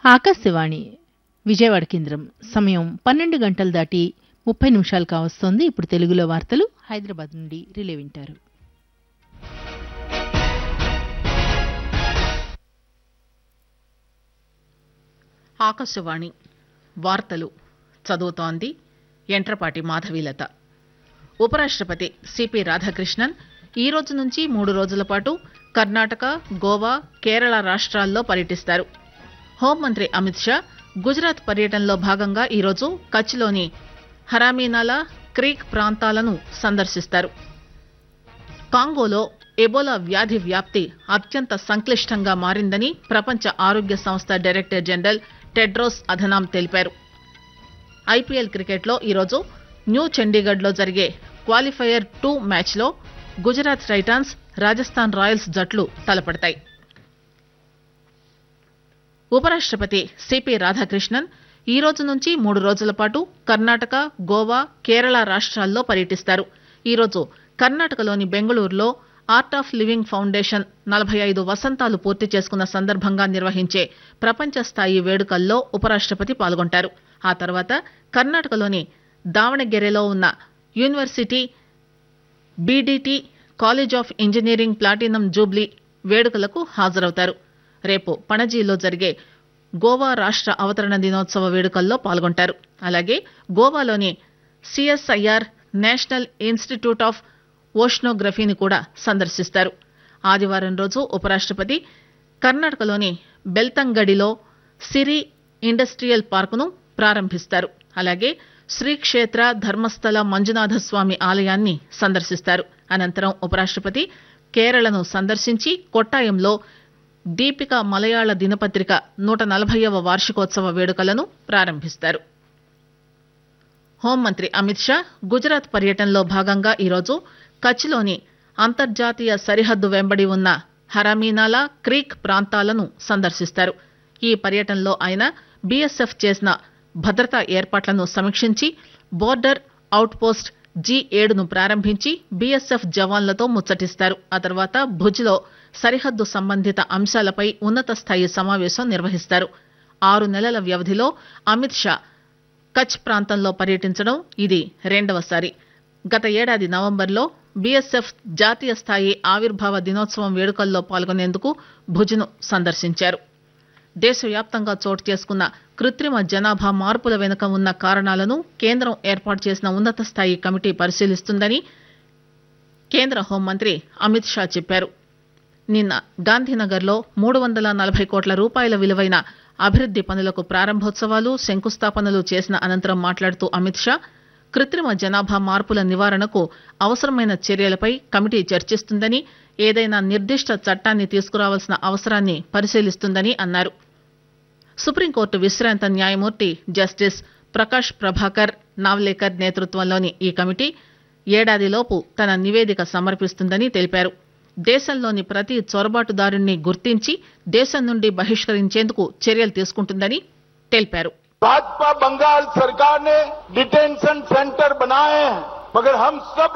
ఆకాశవాణి విజయవాడ కేంద్రం సమయం పన్నెండు గంటలు దాటి ముప్పై నిమిషాలు కావస్తోంది ఇప్పుడు తెలుగులో వార్తలు హైదరాబాద్ నుండి రిలే వింటారు ఆకాశవాణి వార్తలు చదువుతోంది ఎంట్రపాటి మాధవీలత ఉపరాష్ట్రపతి సిపి రాధాకృష్ణన్ ఈ రోజు నుంచి మూడు రోజుల పాటు కర్ణాటక గోవా కేరళ రాష్ట్రాల్లో పర్యటిస్తారు హోంమంత్రి అమిత్ షా గుజరాత్ పర్యటనలో భాగంగా ఈరోజు కచ్లోని హరామీనాలా క్రీక్ ప్రాంతాలను సందర్శిస్తారు కాంగోలో ఎబోలా వ్యాధి వ్యాప్తి అత్యంత సంక్లిష్టంగా మారిందని ప్రపంచ ఆరోగ్య సంస్థ డైరెక్టర్ జనరల్ టెడ్రోస్ అధనాం తెలిపారు ఐపీఎల్ క్రికెట్లో ఈరోజు న్యూ చండీగఢ్లో జరిగే క్వాలిఫైయర్ టూ మ్యాచ్లో గుజరాత్ టైటాన్స్ రాజస్థాన్ రాయల్స్ జట్లు తలపడతాయి ఉపరాష్ట్రపతి సిపి రాధాకృష్ణన్ ఈ రోజు నుంచి మూడు రోజుల పాటు కర్ణాటక గోవా కేరళ రాష్ట్రాల్లో పర్యటిస్తారు ఈరోజు కర్ణాటకలోని బెంగళూరులో ఆర్ట్ ఆఫ్ లివింగ్ ఫౌండేషన్ నలభై ఐదు వసంతాలు పూర్తి చేసుకున్న సందర్భంగా నిర్వహించే ప్రపంచ స్థాయి వేడుకల్లో ఉపరాష్ట్రపతి పాల్గొంటారు ఆ తర్వాత కర్ణాటకలోని దావణగెరెలో ఉన్న university BDT college of engineering platinum jubilee వేడుకలకు హాజరవుతారు రేపు పణజీలో జరిగే గోవా రాష్ట్ర అవతరణ దినోత్సవ వేడుకల్లో పాల్గొంటారు అలాగే గోవాలోని సిఎస్ఐఆర్ నేషనల్ ఇన్స్టిట్యూట్ ఆఫ్ ఓష్నోగ్రఫీని కూడా సందర్శిస్తారు ఆదివారం రోజు ఉపరాష్ట్రపతి కర్ణాటకలోని బెల్తంగడిలో సిరి ఇండస్ట్రియల్ పార్కును ప్రారంభిస్తారు అలాగే శ్రీక్షేత్ర ధర్మస్థల మంజునాథ స్వామి ఆలయాన్ని సందర్శిస్తారు అనంతరం ఉపరాష్ట్రపతి కేరళను సందర్శించి కొట్టాయంలో దీపిక మలయాళ దినపత్రిక నూట నలభైవ వార్షికోత్సవ వేడుకలను ప్రారంభిస్తారు హోంమంత్రి అమిత్ షా గుజరాత్ పర్యటనలో భాగంగా ఈరోజు కచ్లోని అంతర్జాతీయ సరిహద్దు వెంబడి ఉన్న హరామీనాలా క్రీక్ ప్రాంతాలను సందర్శిస్తారు ఈ పర్యటనలో ఆయన బీఎస్ఎఫ్ చేసిన భద్రతా ఏర్పాట్లను సమీక్షించి బోర్డర్ అవుట్ పోస్ట్ జీ ఏడును ప్రారంభించి బీఎస్ఎఫ్ జవాన్లతో ముచ్చటిస్తారు ఆ తర్వాత భుజ్లో సరిహద్దు సంబంధిత అంశాలపై ఉన్నత స్థాయి సమావేశం నిర్వహిస్తారు ఆరు నెలల వ్యవధిలో అమిత్ షా కచ్ ప్రాంతంలో పర్యటించడం ఇది రెండవసారి గత ఏడాది నవంబర్లో బీఎస్ఎఫ్ జాతీయ స్థాయి ఆవిర్భావ దినోత్సవం వేడుకల్లో పాల్గొనేందుకు భుజ్ను సందర్శించారు దేశవ్యాప్తంగా చోటు చేసుకున్న కృత్రిమ జనాభా మార్పుల వెనుక ఉన్న కారణాలను కేంద్రం ఏర్పాటు చేసిన ఉన్నత స్థాయి కమిటీ పరిశీలిస్తుందని కేంద్ర హోంమంత్రి అమిత్ షా చెప్పారు నిన్న గాంధీనగర్లో మూడు వందల నలభై కోట్ల రూపాయల విలువైన అభివృద్ది పనులకు ప్రారంభోత్సవాలు శంకుస్థాపనలు చేసిన అనంతరం మాట్లాడుతూ అమిత్ షా కృత్రిమ జనాభా మార్పుల నివారణకు అవసరమైన చర్యలపై కమిటీ చర్చిస్తుందని ఏదైనా నిర్దిష్ట చట్టాన్ని తీసుకురావాల్సిన అవసరాన్ని పరిశీలిస్తుందని అన్నారు సుప్రీంకోర్టు విశ్రాంత న్యాయమూర్తి జస్టిస్ ప్రకాష్ ప్రభాకర్ నావ్లేకర్ నేతృత్వంలోని ఈ కమిటీ ఏడాదిలోపు తన నివేదిక సమర్పిస్తుందని తెలిపారు దేశంలోని ప్రతి చొరబాటుదారుణ్ణి గుర్తించి దేశం నుండి బహిష్కరించేందుకు చర్యలు తీసుకుంటుందని తెలిపారు भाजपा बंगाल सरकार ने डिटेंशन सेंटर बनाए हैं मगर हम सब